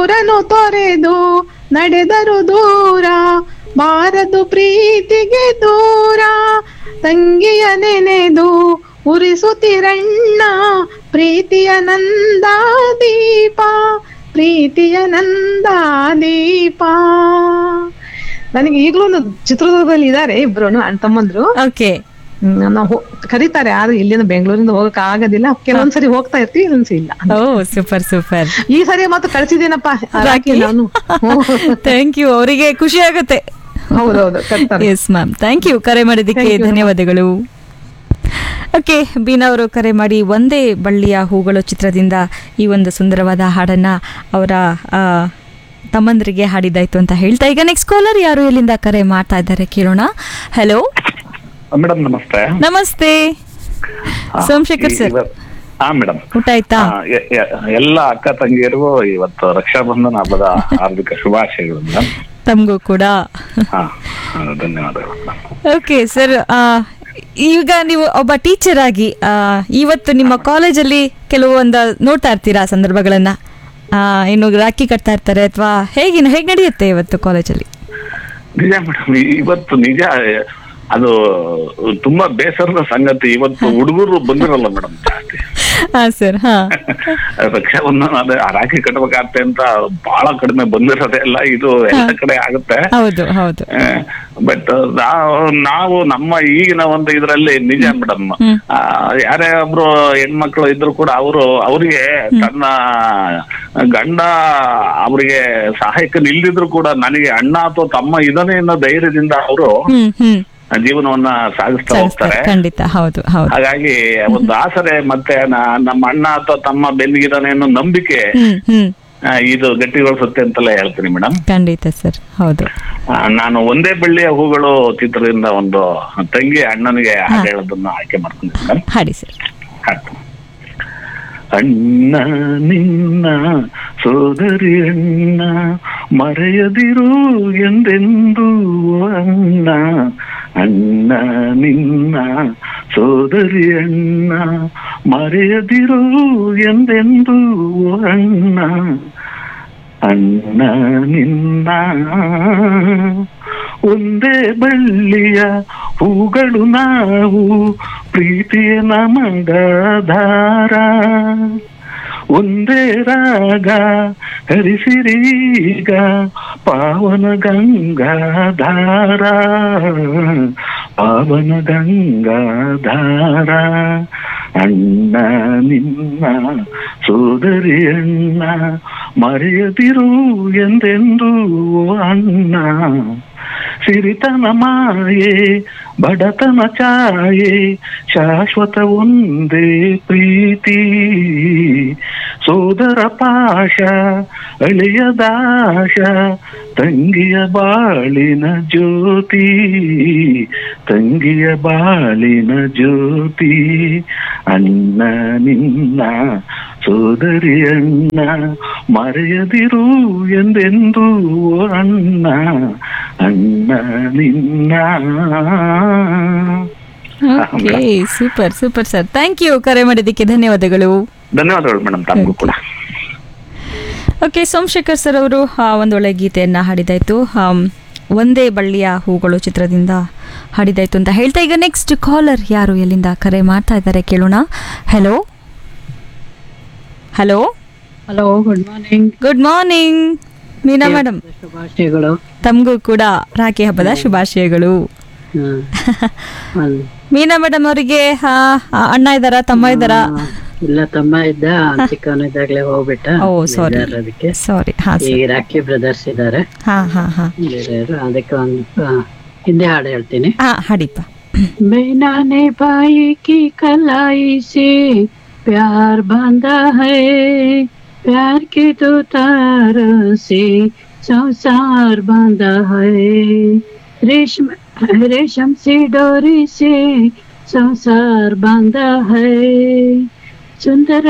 ಊರನು ತೊರೆದು ನಡೆದರು ದೂರ ಬಾರದು ಪ್ರೀತಿಗೆ ದೂರ ತಂಗಿಯ ನೆನೆದು ಉರಿಸುತ್ತಿರಣ್ಣ ಪ್ರೀತಿಯ ನಂದ ದೀಪ ಪ್ರೀತಿಯ ನಂದ ದೀಪ ನನಗೆ ಈಗಲೂ ಒಂದು ಚಿತ್ರದುರ್ಗದಲ್ಲಿ ಇದ್ದಾರೆ ಇಬ್ರು ಅಣ್ಣ ತಮ್ಮಂದ್ರು ಓಕೆ ಹ್ಮ್, ನಾವು ಹೋ- ಕರೀತಾರೆ ಆದ್ರೆ ಇಲ್ಲಿಂದ ಬೆಂಗಳೂರಿಂದ ಹೋಗಕ್ ಆಗೋದಿಲ್ಲ ಕೆಲವೊಂದ್ಸರಿ ಹೋಗ್ತಾ ಇರ್ತೀವಿ ಇನ್ನೊಂದ್ಸರಿ ಇಲ್ಲ ಓ ಸೂಪರ್ ಸೂಪರ್ ಈ ಸರಿ ಮಾತ್ರ ಕಳ್ಸಿದ್ದೀನಪ್ಪ ರಾಖಿ ನಾನು ಥ್ಯಾಂಕ್ ಯು ಅವರಿಗೆ ಖುಷಿ ಆಗುತ್ತೆ ಹೌದೌದು ಕಟ್ತಾರೆ ಎಸ್ ಮ್ಯಾಮ್ ಥ್ಯಾಂಕ್ ಯು ಕರೆ ಮಾಡಿದ್ದಕ್ಕೆ ಧನ್ಯವಾದಗಳು ಓಕೆ ಬೀನಾ ಅವರು ಕರೆ ಮಾಡಿ ಒಂದೇ ಬಳ್ಳಿಯ ಹೂಗಳು ಚಿತ್ರದಿಂದ ಈ ಒಂದು ಸುಂದರವಾದ ಹಾಡನ್ನ ಅವರ ಆ, ತಮ್ಮಂದ್ರಿಗೆ ಹಾಡಿದಾಯ್ತು ಅಂತ ಹೇಳ್ತಾ ಈಗ ನೆಕ್ಸ್ಟ್ ಕಾಲರ್ ಯಾರು ಎಲ್ಲಿಂದ ಕರೆ ಮಾಡ್ತಾ ಇದ್ದಾರೆ ಕೇಳೋಣ ಹಲೋ ಮೇಡಮ್ ನಮಸ್ತೆ ನಮಸ್ತೆ ಹಾ, ಸೋಮಶೇಖರ್ ಸರ್ ಇವತ್- ಹಾ ಮೇಡಮ್ ಊಟ ಆಯ್ತಾ ಎಲ್ಲ ಅಕ್ಕ ತಂಗಿಯರಿಗೂ ಇವತ್ತು ರಕ್ಷಾಬಂಧನ ಹಬ್ಬದ ಹಾರ್ದಿಕ ಶುಭಾಶಯಗಳು ಮೇಡಮ್ ತಮಗೂ ಕೂಡ ಹಾ ಹಾ, ಧನ್ಯವಾದಗಳು madam. ಓಕೆ ಸರ್ ಈಗ ನೀವು ಒಬ್ಬ ಟೀಚರ್ ಆಗಿ ಆ, ಇವತ್ತು ನಿಮ್ಮ ಕಾಲೇಜಲ್ಲಿ ಕೆಲವೊಂದು ನೋಡ್ತಾ ಇರ್ತೀರಾ ಸಂದರ್ಭಗಳನ್ನ ಆ, ಇನ್ನು ರಾಖಿ ಕಟ್ತಾ ಇರ್ತಾರೆ ಅಥವಾ ಹೇಗೆ ಹೇಗೆ ನಡೆಯುತ್ತೆ ಇವತ್ತು ಕಾಲೇಜಲ್ಲಿ ನಿಜ ಮೇಡಮ್ ಇವತ್ತು ನಿಜ ಅದು ತುಂಬಾ ಬೇಸರದ ಸಂಗತಿ ಇವತ್ತು ಹುಡುಗರು ಬಂದಿರಲ್ಲ ಮೇಡಮ್ ಜಾಸ್ತಿ ಹಾ ಸರ್ ಹಾ ರಕ್ಷಾಬಂಧನ ಅದೇ ಆ ರಾಖಿ ಕಟ್ಬೇಕಾಗತ್ತೆ ಅಂತ ಬಹಳ ಕಡಿಮೆ ಬಂದಿರೋದೇ ಇಲ್ಲ ಇದು ಎಲ್ಲ ಕಡೆ ಆಗುತ್ತೆ ಹೌದು ಹೌದು ಬಟ್ ನಾವು ನಮ್ಮ ಈಗಿನ ಒಂದು ಇದ್ರಲ್ಲಿ ನಿಜ ಮೇಡಮ್ ಯಾರೇ ಒಬ್ರು ಹೆಣ್ಮಕ್ಳು ಇದ್ರು ಕೂಡ ಅವರು ಅವರಿಗೆ ತನ್ನ ಗಂಡ ಅವರಿಗೆ ಸಹಾಯಕ ನಿಲ್ದಿದ್ರು ಕೂಡ ನನಗೆ ಅಣ್ಣ ಅಥವಾ ತಮ್ಮ ಇದನ್ನೇ ಅನ್ನೋ ಧೈರ್ಯದಿಂದ ಅವರು ಹ್ಮ್ ಹ್ಮ್ ಜೀವನವನ್ನ ಸಾಗಿಸ್ತಾ ಹೋಗ್ತಾರೆ ಸರಿಸ್ತಾರೆ. ಖಂಡಿತ ಹೌದು ಹೌದು ಹಾಗಾಗಿ ಒಂದು ಆಸರೆ ಮತ್ತೆ ನ- ನಮ್ಮ ಅಣ್ಣ ಅಥವಾ ತಮ್ಮ ಬೆನ್ನಿಗಿದಾನೆ ಅನ್ನೋ ನಂಬಿಕೆ ಹ್ಮ್ ಹ್ಮ್ ಆ, ಇದು ಗಟ್ಟಿಗೊಳಿಸುತ್ತೆ ಅಂತೆಲ್ಲ ಹೇಳ್ತೀನಿ ಮೇಡಮ್ ಖಂಡಿತ ಸರ್ ಹೌದು ನಾನು ಒಂದೇ ಬೆಳ್ಳಿಯ ಹೂಗಳು ಚಿತ್ರದಿಂದ ಒಂದು ತಂಗಿ ಅಣ್ಣನಿಗೆ ಹಾಡು ಹೇಳೋದನ್ನ ಆಯ್ಕೆ ಮಾಡ್ಕೊಂಡಿದ್ದೀನಿ ಮೇಡಮ್ ಹಾಡಿ ಸರ್ ಹಾಡು. ಅಣ್ಣ ನಿನ್ನ ಸೋದರಿ ಅಣ್ಣ ಮರೆಯದಿರು ಎಂದೆಂದು ಅಣ್ಣ ಅಣ್ಣ ನಿನ್ನ ಸೋದರಿ ಅಣ್ಣ ಮರೆಯದಿರು ಎಂದೆಂದು ಅಣ್ಣ ಅಣ್ಣ ನಿನ್ನ ಒಂದೇ ಬಳ್ಳಿಯ ಹೂಗಳು ನಾವು ಪ್ರೀತಿಯ ನಮಗಧಾರ ಒಂದೇ ರಾಗ ಹರಿಸಿರೀಗ ಪಾವನ ಗಂಗಾಧಾರ ಪಾವನ ಗಂಗಾಧಾರ ಅಣ್ಣ ನಿನ್ನ ಸೋದರಿ ಅಣ್ಣ ಮರೆಯದಿರು ಎಂದೆಂದು ಅಣ್ಣ ಸಿರಿತನ ಮಾಯೆ ಬಡತನ ಛಾಯೆ ಶಾಶ್ವತ ಒಂದೇ ಪ್ರೀತಿ ಸೋದರ ಪಾಶ ಅಳಿಯದಾಶ ತಂಗಿಯ ಬಾಳಿನ ಜ್ಯೋತಿ ತಂಗಿಯ ಬಾಳಿನ ಜ್ಯೋತಿ ಅಣ್ಣ ನಿನ್ನ ಸೋದರಿ ಅಣ್ಣ ಮರೆಯದಿರು ಎಂದೆಂದು ಅಣ್ಣ ಅಣ್ಣ ನಿನ್ನ okay super super sir thank you ಕರೆ ಮಾಡಿದ್ದಕ್ಕೆ ಧನ್ಯವಾದಗಳು ಧನ್ಯವಾದಗಳು ಮೇಡಮ್ ತಮಗೂ ಕೂಡ ಓಕೆ ಸೋಮಶೇಖರ್ ಸರ್ ಅವರು ಒಂದೊಳ್ಳೆ ಗೀತೆಯನ್ನು ಹಾಡಿದಾಯ್ತು ಆಮ್, ಒಂದೇ ಬಳ್ಳಿಯ ಹೂಗಳು ಚಿತ್ರದಿಂದ ಹಾಡಿದಾಯ್ತು ಅಂತ ಹೇಳ್ತಾ ಈಗ ನೆಕ್ಸ್ಟ್ ಕಾಲರ್ ಯಾರು ಎಲ್ಲಿಂದ ಕರೆ ಮಾಡ್ತಾ ಇದ್ದಾರೆ ಕೇಳೋಣ hello hello hello good morning good morning Meena madam ಶುಭಾಶಯಗಳು ತಮಗೂ ಕೂಡ ರಾಖಿ ಹಬ್ಬದ ಶುಭಾಶಯಗಳು ಹ್ಮ್. ಒಂದ್- ಮೀನಾ ಮೇಡಮ್ ಅವರಿಗೆ ಅಣ್ಣ ಇದ್ದಾರಾ ತಮ್ಮ ಇದ್ದಾರಾ ಆ, ಇಲ್ಲ ತಮ್ಮ ಇದ್ದ ಚಿಕ್ಕವನಿದ್ದಾಗ್ಲೇ ಹೋಗ್ಬಿಟ್ಟ ಓ ಸಾರಿ ಬೇಜಾರ್ ಅದಕ್ಕೆ ಸಾರಿ ಹಾ ಈ ಸರ್ ರಾಖಿ ಬ್ರದರ್ಸ್ ಇದ್ದಾರೆ ಹಾ ಹಾ ಹಾ ಬೇರೆಯವರು ಅದಕ್ಕೆ ಒಂದು ಆ, ಹಿಂದೆ ಹಾಡು ಹೇಳ್ತೀನಿ ಹಾ ಹಾಡಿಪ್ಪ मैना ने भाई की कलाई से प्यार बांधा है प्यार के दो तारों से संसार बांधा है रेशम रेशम से डोरी से संसार बांधा है सुंदर